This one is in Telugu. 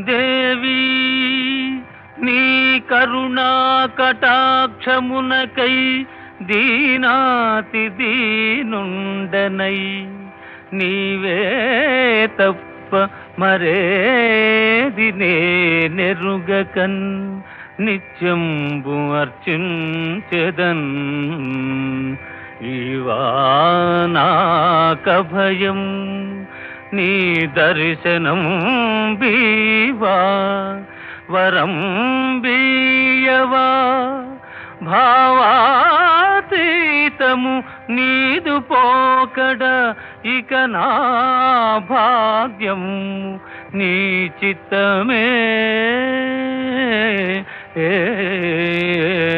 దేవి నీ కరుణా కటాక్షమునకై దీనాతి దీనుండనై నీవే తప్ప మరేది నే నెరుగకన్ నిత్యంబు అర్చించెదన్ ఈవానాక భయం నీ దర్శనం బీవా వరం బీయవా భావాతీతము నీదు పోకడ ఇక నా భాగ్యం నీ చిత్తమే ఏ